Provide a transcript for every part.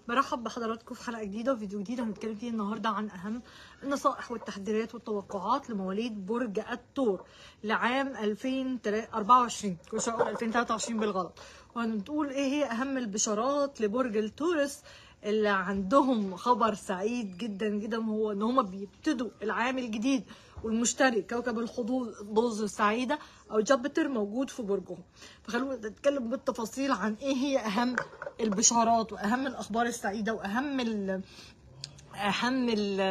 برحب بحضراتكم في حلقه جديده وفيديو جديد هنتكلم فيه النهارده عن اهم النصائح والتحذيرات والتوقعات لمواليد برج الثور لعام 2024 كل شويه اقول 2023 بالغلط وهنقول ايه هي اهم البشارات لبرج التورس اللي عندهم خبر سعيد جدا جدا هو ان هم بيبتدوا العام الجديد والمشتري كوكب الحظوظ السعيده او جوبيتر موجود في برجهم فخلونا نتكلم بالتفاصيل عن ايه هي اهم البشارات واهم الاخبار السعيده واهم ال اهم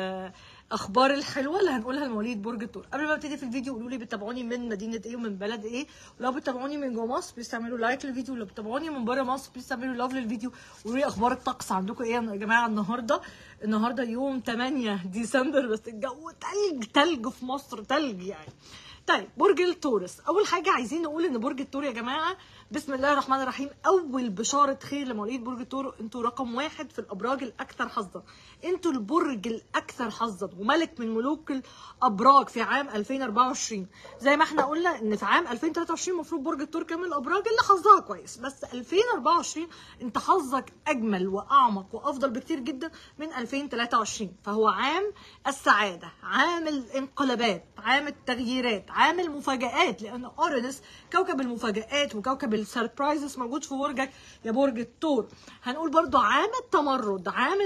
الاخبار الحلوه اللي هنقولها لمواليد برج الثور قبل ما ابتدي في الفيديو قولوا لي بتابعوني من مدينه ايه ومن بلد ايه ولو بتابعوني من جوه مصر بليز تعملوا لايك للفيديو ولو بتابعوني من بره مصر بليز تعملوا لاف للفيديو قولوا لي اخبار الطقس عندكم ايه يا جماعه النهارده النهارده يوم 8 ديسمبر بس الجو تلج تلج في مصر تلج يعني طيب برج التورس اول حاجه عايزين نقول ان برج الثور يا جماعه بسم الله الرحمن الرحيم اول بشاره خير لمواليد برج الثور انتوا رقم واحد في الابراج الاكثر حظا انتوا البرج الاكثر حظا وملك من ملوك الابراج في عام 2024 زي ما احنا قلنا ان في عام 2023 المفروض برج الثور كان من الابراج اللي حظها كويس بس 2024 انت حظك اجمل واعمق وافضل بكتير جدا من 2023 فهو عام السعاده عام الانقلابات عام التغييرات عام المفاجآت لان اورانوس كوكب المفاجآت وكوكب السربرايزز موجود في برجك يا برج الثور هنقول برضو عام التمرد عام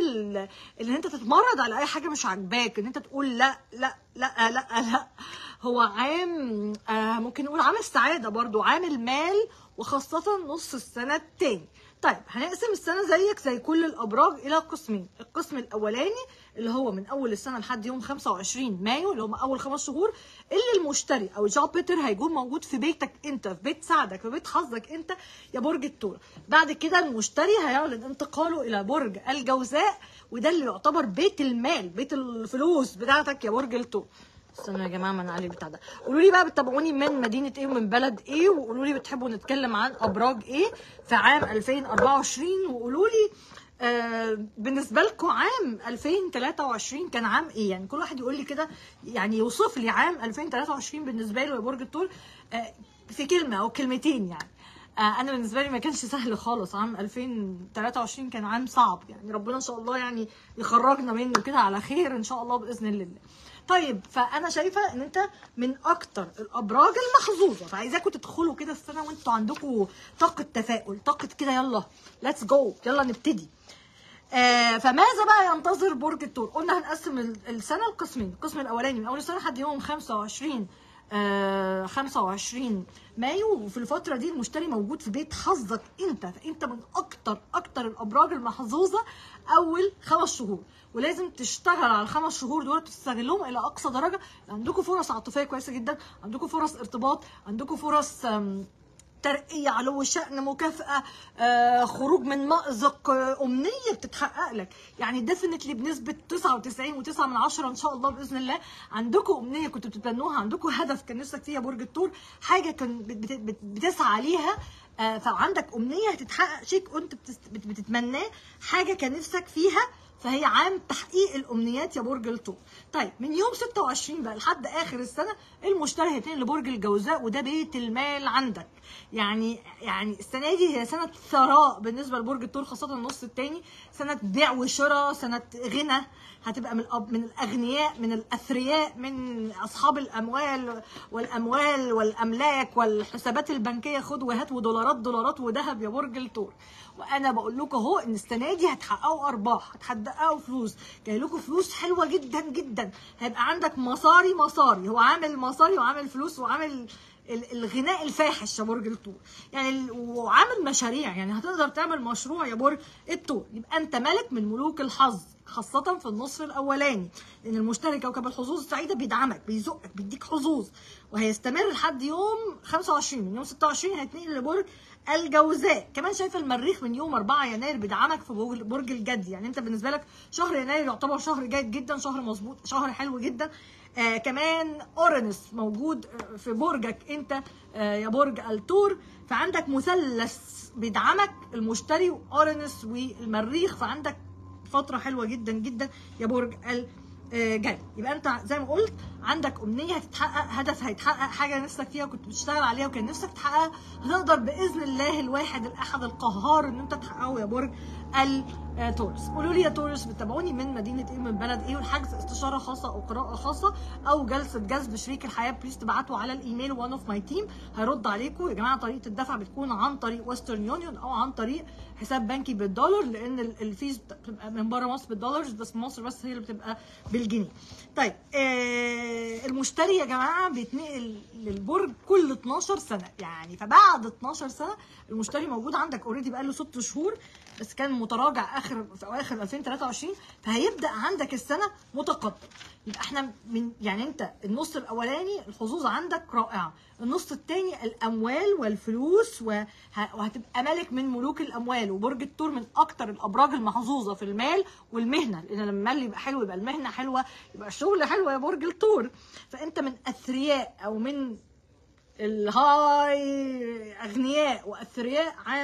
ان انت تتمرد على اي حاجه مش عاجباك ان انت تقول لا لا لا لا لا هو عام آه ممكن نقول عام السعاده برضو عام المال وخاصه نص السنه التاني طيب هنقسم السنة زيك زي كل الأبراج إلى قسمين، القسم الأولاني اللي هو من أول السنة لحد يوم 25 مايو اللي هم أول خمس شهور اللي المشتري أو جوبيتر هيكون موجود في بيتك أنت في بيت سعدك في بيت حظك أنت يا برج الثور، بعد كده المشتري هيعلن انتقاله إلى برج الجوزاء وده اللي يعتبر بيت المال، بيت الفلوس بتاعتك يا برج الثور. استنوا يا جماعه ما نعلي البتاع ده قولوا لي بقى بتتابعوني من مدينه ايه ومن بلد ايه وقولوا لي بتحبوا نتكلم عن ابراج ايه في عام 2024 وقولوا لي آه بالنسبه لكم عام 2023 كان عام ايه يعني كل واحد يقول لي كده يعني يوصف لي عام 2023 بالنسبه له يا برج الثور آه في كلمه او كلمتين يعني آه انا بالنسبه لي ما كانش سهل خالص عام 2023 كان عام صعب يعني ربنا ان شاء الله يعني يخرجنا منه كده على خير ان شاء الله باذن الله طيب فانا شايفه ان انت من اكتر الابراج المحظوظه فعايزاكم تدخلوا كده السنه وانتوا عندكم طاقه تفاؤل طاقه كده يلا ليتس جو يلا نبتدي آه فماذا بقى ينتظر برج الثور قلنا هنقسم السنه لقسمين القسم الاولاني من اول السنه لحد يوم 25 آه 25 مايو وفي الفتره دي المشتري موجود في بيت حظك انت فانت من اكتر اكتر الابراج المحظوظه اول خمس شهور ولازم تشتغل على الخمس شهور دول تستغلهم الى اقصى درجه عندكم فرص عاطفيه كويسه جدا عندكم فرص ارتباط عندكم فرص ترقية علو شأن مكافأة آه، خروج من مأزق آه، أمنية بتتحقق لك يعني ديفنتلي بنسبة 99 و9 من عشرة إن شاء الله بإذن الله عندكم أمنية كنتوا بتتمنوها عندكم هدف كان نفسك فيها برج الثور حاجة كان بتسعى ليها آه، فعندك أمنية هتتحقق شيء كنت بتتمناه حاجة كان نفسك فيها فهي عام تحقيق الامنيات يا برج الثور طيب من يوم 26 بقى لحد اخر السنه المشتري هيتنقل لبرج الجوزاء وده بيت المال عندك يعني يعني السنه دي هي سنه ثراء بالنسبه لبرج الثور خاصه النص الثاني سنه بيع وشراء سنه غنى هتبقى من من الاغنياء من الاثرياء من اصحاب الاموال والاموال والاملاك والحسابات البنكيه خد وهات ودولارات دولارات وذهب يا برج الثور وانا بقول لكم اهو ان السنه دي هتحققوا ارباح هتحققوا فلوس جاي لكم فلوس حلوه جدا جدا هيبقى عندك مصاري مصاري هو عامل مصاري وعامل فلوس وعامل الغناء الفاحش يا برج الثور يعني وعامل مشاريع يعني هتقدر تعمل مشروع يا برج الثور يبقى انت ملك من ملوك الحظ خاصة في النصف الأولاني لأن المشتري كوكب الحظوظ السعيدة بيدعمك بيزقك بيديك حظوظ وهيستمر لحد يوم 25 من يوم 26 هيتنقل لبرج الجوزاء كمان شايفه المريخ من يوم 4 يناير بيدعمك في برج الجدي يعني انت بالنسبه لك شهر يناير يعتبر شهر جيد جدا شهر مظبوط شهر حلو جدا آه كمان اورانوس موجود في برجك انت آه يا برج التور فعندك مثلث بيدعمك المشتري واورانوس والمريخ فعندك فتره حلوه جدا جدا يا برج الجدي يبقى انت زي ما قلت عندك امنيه هتتحقق هدف هيتحقق حاجه نفسك فيها وكنت بتشتغل عليها وكان نفسك تحققها هتقدر باذن الله الواحد الاحد القهار ان انت تحققه يا برج التورس قولوا لي يا تورس بتتابعوني من مدينه ايه من بلد ايه والحجز استشاره خاصه او قراءه خاصه او جلسه جذب شريك الحياه بليز تبعتوا على الايميل وان اوف ماي تيم هيرد عليكم يا جماعه طريقه الدفع بتكون عن طريق ويسترن يونيون او عن طريق حساب بنكي بالدولار لان ال- الفيز بتبقى من بره مصر بالدولارز بس مصر بس هي اللي بتبقى بالجنيه طيب آه المشتري يا جماعه بيتنقل للبرج كل 12 سنه يعني فبعد 12 سنه المشتري موجود عندك اوريدي بقى له 6 شهور بس كان متراجع اخر في اواخر 2023 فهيبدا عندك السنه متقدم يبقى احنا من يعني انت النص الاولاني الحظوظ عندك رائعه النص الثاني الاموال والفلوس وه- وهتبقى ملك من ملوك الاموال وبرج الثور من اكتر الابراج المحظوظه في المال والمهنه لان لما المال يبقى حلو يبقى المهنه حلوه يبقى الشغل حلو يا برج الثور فانت من اثرياء او من الهاي اغنياء واثرياء عام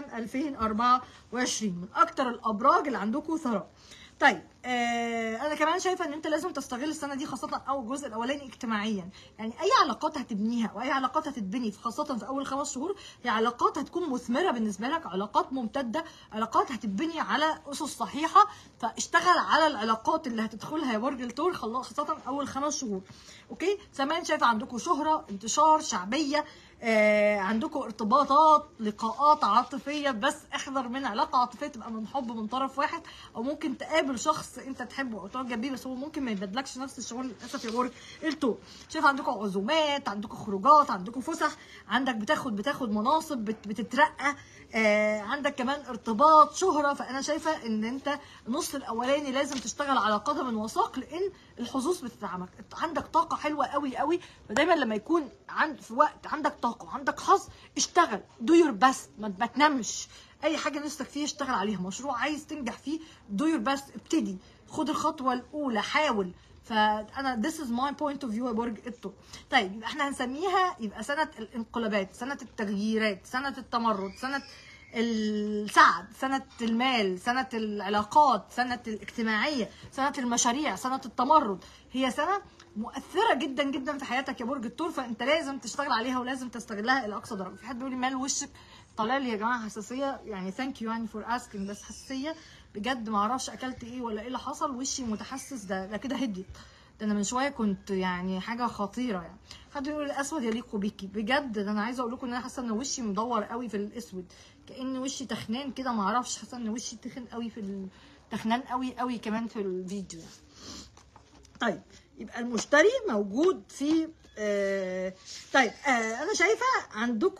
2024 من اكتر الابراج اللي عندكم ثراء طيب آه انا كمان شايفه ان انت لازم تستغل السنه دي خاصه او الجزء الاولاني اجتماعيا يعني اي علاقات هتبنيها واي علاقات هتتبني في- خاصه في اول خمس شهور هي علاقات هتكون مثمره بالنسبه لك علاقات ممتده علاقات هتتبني على اسس صحيحه فاشتغل على العلاقات اللي هتدخلها يا برج الثور خلا- خاصه اول خمس شهور اوكي كمان شايفه عندكم شهره انتشار شعبيه آه عندكم ارتباطات لقاءات عاطفيه بس احذر من علاقه عاطفيه تبقى من حب من طرف واحد او ممكن تقابل شخص انت تحبه او تعجب بيه بس هو ممكن ما يبادلكش نفس الشعور للاسف يا برج الثور شايف عندكم عزومات عندكم خروجات عندكم فسح عندك بتاخد بتاخد مناصب بت بتترقى آه عندك كمان ارتباط شهره فانا شايفه ان انت النص الاولاني لازم تشتغل على قدم وساق لان الحظوظ بتدعمك عندك طاقه حلوه قوي قوي فدايما لما يكون عند في وقت عندك طاقه وعندك حظ اشتغل دو يور بيست ما ما تنامش اي حاجه نفسك فيها اشتغل عليها مشروع عايز تنجح فيه دو يور بيست ابتدي خد الخطوه الاولى حاول فانا this is my point of view يا برج الثور طيب يبقى احنا هنسميها يبقى سنه الانقلابات سنه التغييرات سنه التمرد سنه السعد سنة المال سنة العلاقات سنة الاجتماعية سنة المشاريع سنة التمرد هي سنة مؤثرة جدا جدا في حياتك يا برج الثور فانت لازم تشتغل عليها ولازم تستغلها الى اقصى درجة في حد بيقول لي مال وشك طالع لي يا جماعة حساسية يعني ثانك يو يعني فور اسكينج بس حساسية بجد ما اعرفش اكلت ايه ولا ايه اللي حصل وشي متحسس ده ده كده هديت ده انا من شويه كنت يعني حاجه خطيره يعني حد يقول الاسود يليق بيكي بجد ده انا عايزه اقول لكم ان انا حاسه ان وشي مدور قوي في الاسود كان وشي تخنان كده ما اعرفش حاسه ان وشي تخن قوي في ال... تخنان قوي قوي كمان في الفيديو يعني. طيب يبقى المشتري موجود في آه طيب آه انا شايفه عندكم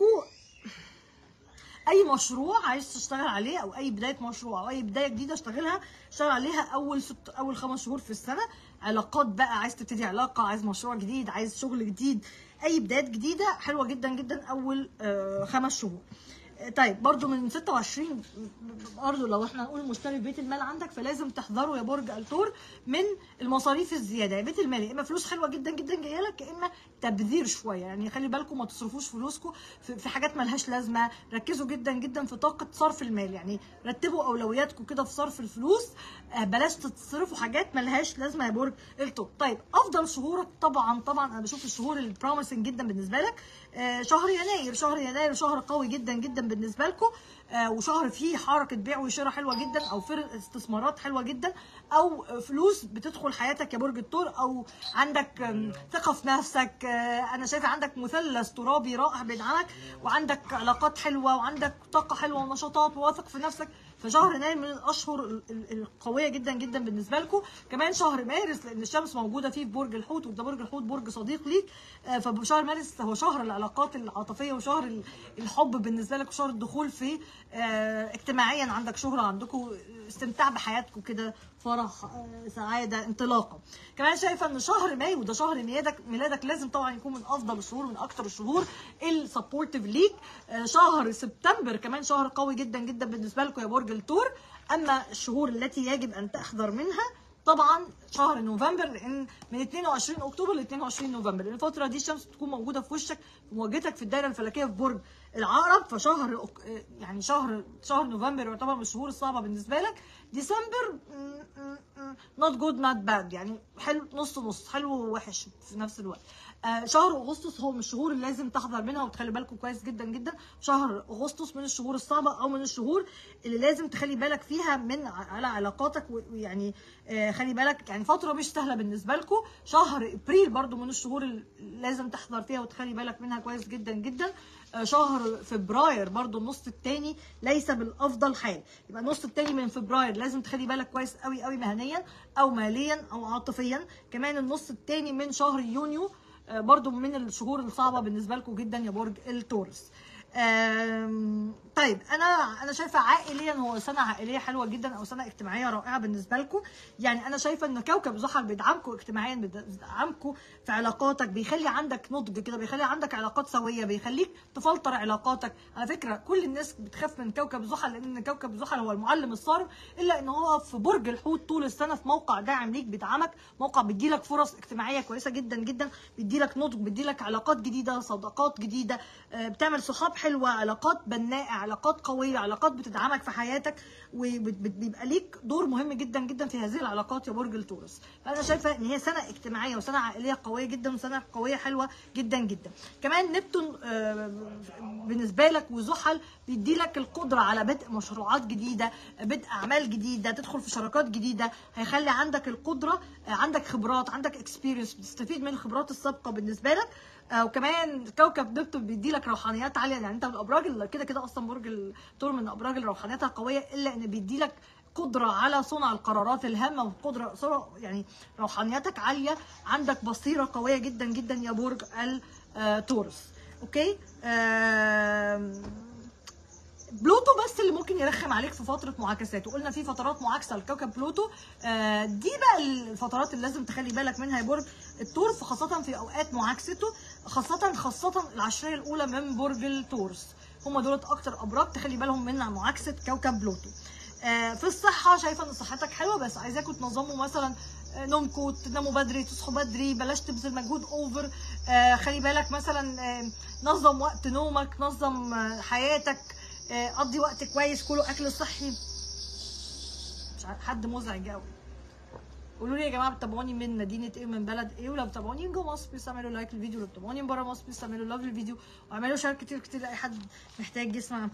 اي مشروع عايز تشتغل عليه او اي بدايه مشروع او اي بدايه جديده اشتغلها اشتغل عليها اول ست اول خمس شهور في السنه علاقات بقى عايز تبتدي علاقه عايز مشروع جديد عايز شغل جديد اي بدايات جديده حلوه جدا جدا اول آه خمس شهور آه، طيب برضو من 26 برضو لو احنا هنقول مشتري في بيت المال عندك فلازم تحذروا يا برج الثور من المصاريف الزياده يا بيت المال يا اما فلوس حلوه جدا جدا جايه لك يا اما تبذير شويه يعني خلي بالكم ما تصرفوش فلوسكم في في حاجات ملهاش لازمه ركزوا جدا جدا في طاقه صرف المال يعني رتبوا اولوياتكم كده في صرف الفلوس آه، بلاش تصرفوا حاجات ملهاش لازمه يا برج الثور طيب افضل شهورك طبعا طبعا انا بشوف الشهور البروميسنج جدا بالنسبه لك آه، شهر يناير شهر يناير شهر قوي جدا جدا بالنسبه لكم آه، وشهر فيه حركه بيع وشراء حلوه جدا او فرق استثمارات حلوه جدا او فلوس بتدخل حياتك يا برج الثور او عندك آم، ثقه في نفسك آه، انا شايفه عندك مثلث ترابي رائع بيدعمك وعندك علاقات حلوه وعندك طاقه حلوه ونشاطات وواثق في نفسك فشهر يناير من الاشهر ال- ال- القويه جدا جدا بالنسبه لكم كمان شهر مارس لان الشمس موجوده فيه في برج الحوت وده برج الحوت برج صديق ليك آه، فشهر مارس هو شهر العلاقات العاطفيه وشهر ال- الحب بالنسبه لك وشهر الدخول في آه، اجتماعيا عندك شهره عندكم استمتاع بحياتكم كده فرح آه، سعاده انطلاقه كمان شايفه ان شهر مايو ده شهر ميلادك ميلادك لازم طبعا يكون من افضل الشهور من اكتر الشهور السبورتيف ليك آه، شهر سبتمبر كمان شهر قوي جدا جدا بالنسبه لكم يا برج الثور اما الشهور التي يجب ان تحذر منها طبعا شهر نوفمبر لان من 22 اكتوبر ل 22 نوفمبر لان الفتره دي الشمس بتكون موجوده في وشك في مواجهتك في الدايره الفلكيه في برج العقرب فشهر أك- يعني شهر شهر نوفمبر يعتبر من الشهور الصعبه بالنسبه لك ديسمبر نوت جود نوت باد يعني حلو نص نص حلو ووحش في نفس الوقت آه، شهر اغسطس هو من الشهور اللي لازم تحذر منها وتخلي بالكم كويس جدا جدا شهر اغسطس من الشهور الصعبه او من الشهور اللي لازم تخلي بالك فيها من ع- على علاقاتك و- ويعني آه، خلي بالك يعني فتره مش سهله بالنسبه لكم شهر ابريل برضو من الشهور اللي لازم تحذر فيها وتخلي بالك منها كويس جدا جدا آه، شهر فبراير برضو النص الثاني ليس بالافضل حال يبقى النص الثاني من فبراير لازم تخلي بالك كويس قوي قوي مهنيا او ماليا او عاطفيا كمان النص الثاني من شهر يونيو آه، برضو من الشهور الصعبه بالنسبه لكم جدا يا برج التورس آم، طيب انا انا شايفه عائليا هو سنه عائليه حلوه جدا او سنه اجتماعيه رائعه بالنسبه لكم يعني انا شايفه ان كوكب زحل بيدعمكم اجتماعيا بيدعمكم في علاقاتك بيخلي عندك نضج كده بيخلي عندك علاقات سويه بيخليك تفلتر علاقاتك على فكره كل الناس بتخاف من كوكب زحل لان كوكب زحل هو المعلم الصارم الا ان هو في برج الحوت طول السنه في موقع داعم ليك بيدعمك موقع بيديلك فرص اجتماعيه كويسه جدا جدا بيديلك نضج بيديلك علاقات جديده صداقات جديده آه، بتعمل صحاب حلوه علاقات بناءه علاقات قويه علاقات بتدعمك في حياتك وبيبقى ليك دور مهم جدا جدا في هذه العلاقات يا برج التورس فانا شايفه ان هي سنه اجتماعيه وسنه عائليه قويه جدا وسنه قويه حلوه جدا جدا كمان نبتون آه، بالنسبه لك وزحل بيدي لك القدره على بدء مشروعات جديده بدء اعمال جديده تدخل في شراكات جديده هيخلي عندك القدره آه، عندك خبرات عندك اكسبيرينس بتستفيد من الخبرات السابقه بالنسبه لك آه، وكمان كوكب نبتون بيدي لك روحانيات عاليه يعني انت من الابراج اللي كده كده اصلا برج الثور من الابراج اللي روحانيتها قويه الا ان بيدي لك قدرة على صنع القرارات الهامة وقدرة صنع- يعني روحانيتك عالية عندك بصيرة قوية جدا جدا يا برج التورس اوكي آم، بلوتو بس اللي ممكن يرخم عليك في فتره معاكسات وقلنا في فترات معاكسه لكوكب بلوتو آه، دي بقى الفترات اللي لازم تخلي بالك منها يا برج الثور خاصه في اوقات معاكسته خاصه خاصه العشريه الاولى من برج التورس هم دولت اكتر ابراج تخلي بالهم من معاكسه كوكب بلوتو آه، في الصحه شايفه ان صحتك حلوه بس عايزاكم تنظموا مثلا آه، نومكم تناموا بدري تصحوا بدري بلاش تبذل مجهود اوفر آه، خلي بالك مثلا آه، نظم وقت نومك نظم آه، حياتك آه، قضي وقت كويس كله اكل صحي مش عارف حد مزعج قوي قولوا لي يا جماعه بتتابعوني من مدينه ايه من بلد ايه ولو بتتابعوني من جوه مصر بس اعملوا لايك للفيديو لو بتتابعوني من بره مصر بس اعملوا لايك للفيديو واعملوا شير كتير كتير لاي حد محتاج يسمع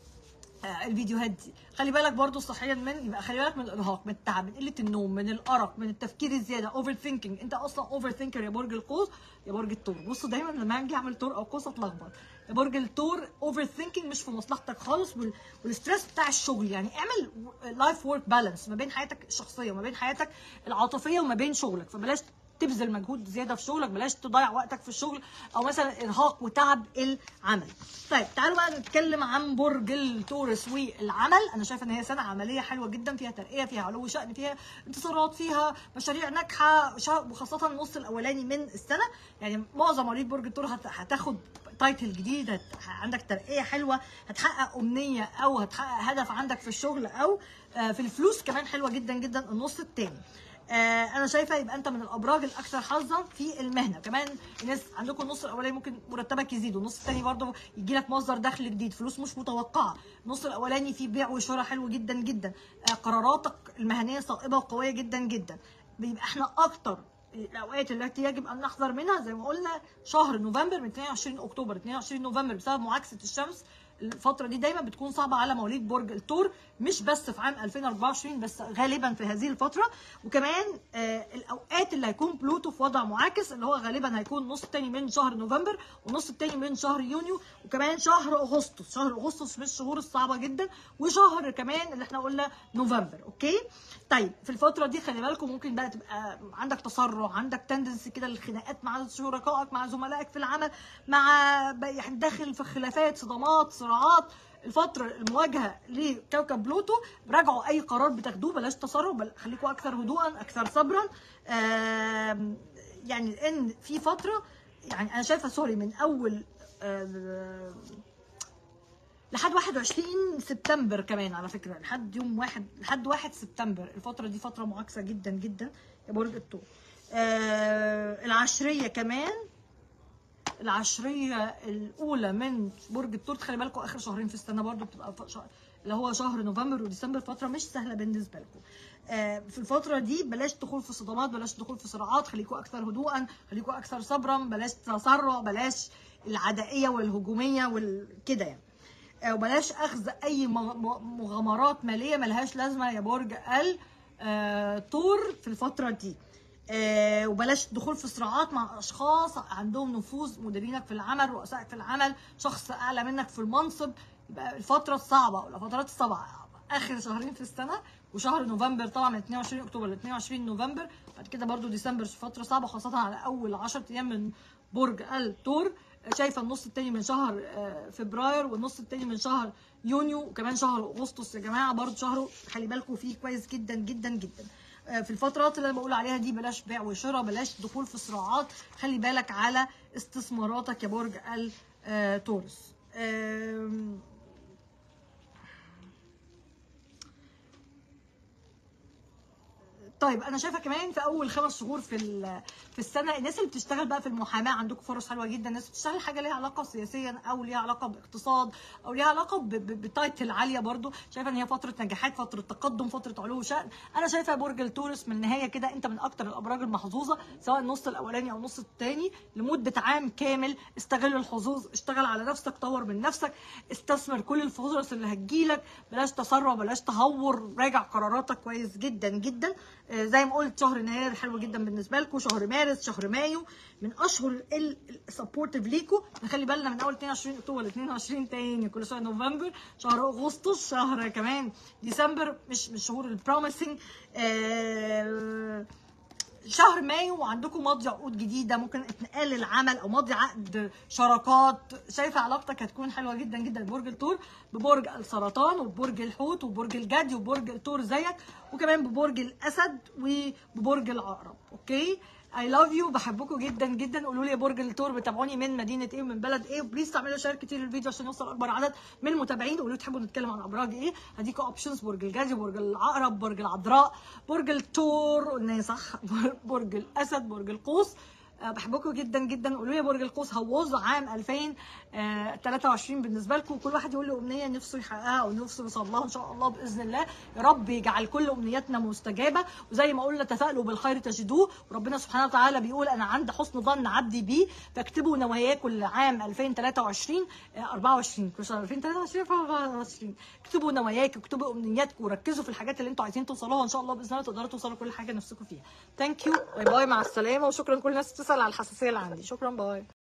آه، الفيديوهات دي خلي بالك برضو صحيا من يبقى خلي بالك من الارهاق من التعب من قله النوم من الارق من التفكير الزياده اوفر ثينكينج انت اصلا اوفر ثينكر يا برج القوس يا برج الثور بصوا دايما لما اجي اعمل تور او قوس اتلخبط يا برج الثور اوفر ثينكينج مش في مصلحتك خالص وال- والستريس بتاع الشغل يعني اعمل لايف ورك بالانس ما بين حياتك الشخصيه وما بين حياتك العاطفيه وما بين شغلك فبلاش تبذل مجهود زياده في شغلك بلاش تضيع وقتك في الشغل او مثلا ارهاق وتعب العمل طيب تعالوا بقى نتكلم عن برج التورس والعمل انا شايفه ان هي سنه عمليه حلوه جدا فيها ترقيه فيها علو شأن فيها انتصارات فيها مشاريع ناجحه شا- وخاصه النص الاولاني من السنه يعني معظم مواليد برج الثور هت- هتاخد تايتل جديد هت... عندك ترقيه حلوه هتحقق امنيه او هتحقق هدف عندك في الشغل او آه، في الفلوس كمان حلوه جدا جدا النص الثاني آه انا شايفه يبقى انت من الابراج الاكثر حظا في المهنه كمان الناس عندكم النص الاولاني ممكن مرتبك يزيد والنص الثاني برضه يجي لك مصدر دخل جديد فلوس مش متوقعه النص الاولاني فيه بيع وشراء حلو جدا جدا آه قراراتك المهنيه صائبه وقويه جدا جدا بيبقى احنا اكتر الاوقات التي يجب ان نحذر منها زي ما قلنا شهر نوفمبر من 22 اكتوبر 22 نوفمبر بسبب معاكسه الشمس الفترة دي دايما بتكون صعبة على مواليد برج الثور مش بس في عام 2024 بس غالبا في هذه الفترة وكمان آه الأوقات اللي هيكون بلوتو في وضع معاكس اللي هو غالبا هيكون النص التاني من شهر نوفمبر والنص التاني من شهر يونيو وكمان شهر أغسطس شهر أغسطس من الشهور الصعبة جدا وشهر كمان اللي احنا قلنا نوفمبر أوكي طيب في الفترة دي خلي بالكم ممكن بقى تبقى عندك تسرع عندك تندنسي كده للخناقات مع شركائك مع زملائك في العمل مع يعني داخل في خلافات صدامات صراعات الفترة المواجهة لكوكب بلوتو راجعوا أي قرار بتاخدوه بلاش تسرع بل خليكوا أكثر هدوءا أكثر صبرا آم، يعني لأن في فترة يعني أنا شايفة سوري من أول آم، لحد 21 سبتمبر كمان على فكره لحد يوم واحد لحد 1 سبتمبر الفتره دي فتره معاكسه جدا جدا يا برج الثور آه العشريه كمان العشريه الاولى من برج الثور خلي بالكم اخر شهرين في السنه برضو بتبقى ف- شهر اللي هو شهر نوفمبر وديسمبر فتره مش سهله بالنسبه لكم آه، في الفتره دي بلاش دخول في صدمات بلاش دخول في صراعات خليكم اكثر هدوءا خليكم اكثر صبرا بلاش تسرع بلاش العدائيه والهجوميه والكده يعني آه، وبلاش اخذ اي مغ- م- مغامرات ماليه ملهاش لازمه يا برج الثور في الفتره دي آه، وبلاش دخول في صراعات مع اشخاص عندهم نفوذ مديرينك في العمل رؤسائك في العمل شخص اعلى منك في المنصب يبقى الفتره الصعبه او الفترات الصعبه اخر شهرين في السنه وشهر نوفمبر طبعا من 22 اكتوبر ل 22 نوفمبر بعد كده برضو ديسمبر فتره صعبه خاصه على اول 10 ايام من برج الثور شايفه النص التاني من شهر آه، فبراير والنص التاني من شهر يونيو وكمان شهر اغسطس يا جماعه برضو شهر خلي بالكم فيه كويس جدا جدا جدا آه، في الفترات اللي انا بقول عليها دي بلاش بيع وشراء بلاش دخول في صراعات خلي بالك على استثماراتك يا برج التورس آم، طيب انا شايفه كمان في اول خمس شهور في ال- في السنه الناس اللي بتشتغل بقى في المحاماه عندكم فرص حلوه جدا الناس بتشتغل حاجه ليها علاقه سياسيا او ليها علاقه باقتصاد او ليها علاقه ب- ب- بتايتل عاليه برضو شايفه ان هي فتره نجاحات فتره تقدم فتره علو شأن انا شايفه يا برج التورس من النهايه كده انت من اكتر الابراج المحظوظه سواء النص الاولاني او النص الثاني لمده عام كامل استغل الحظوظ اشتغل على نفسك طور من نفسك استثمر كل الفرص اللي هتجيلك بلاش تسرع بلاش تهور راجع قراراتك كويس جدا جدا آه، زي ما قلت شهر يناير حلو جدا بالنسبه لكم شهر مارس شهر مايو من اشهر السبورتيف ليكم نخلي بالنا من اول 22 اكتوبر ل 22 تاني كل شهر نوفمبر شهر اغسطس شهر كمان ديسمبر مش مش شهور البروميسنج شهر مايو وعندكم ماضي عقود جديده ممكن اتنقال العمل او ماضي عقد شراكات شايفه علاقتك هتكون حلوه جدا جدا ببرج الثور ببرج السرطان وببرج الحوت وبرج الجدي وبرج الثور زيك وكمان ببرج الاسد وببرج العقرب اوكي اي لاف يو بحبكم جدا جدا قولوا لي يا برج الثور بتابعوني من مدينه ايه ومن بلد ايه وبليز تعملوا شير كتير للفيديو عشان يوصل اكبر عدد من المتابعين قولوا لي تحبوا نتكلم عن ابراج ايه هديكوا اوبشنز برج الجدي برج العقرب برج العذراء برج الثور قلنا صح برج الاسد برج القوس آه، بحبكم جدا جدا قولوا لي يا برج القوس هوظ عام 2023 بالنسبه لكم كل واحد يقول لي امنيه نفسه يحققها او نفسه يوصل لها ان شاء الله باذن الله يا رب يجعل كل امنياتنا مستجابه وزي ما قلنا تفائلوا بالخير تجدوه وربنا سبحانه وتعالى بيقول انا عند حسن ظن عبدي بي فاكتبوا نواياكم لعام 2023 آه، 24 كل شهر 2023 24 اكتبوا نواياكم اكتبوا امنياتكم وركزوا في الحاجات اللي انتوا عايزين توصلوها ان شاء الله باذن الله تقدروا توصلوا كل حاجه نفسكم فيها ثانك يو باي باي مع السلامه وشكرا لكل الناس بتسال على الحساسيه اللي عندي شكرا باي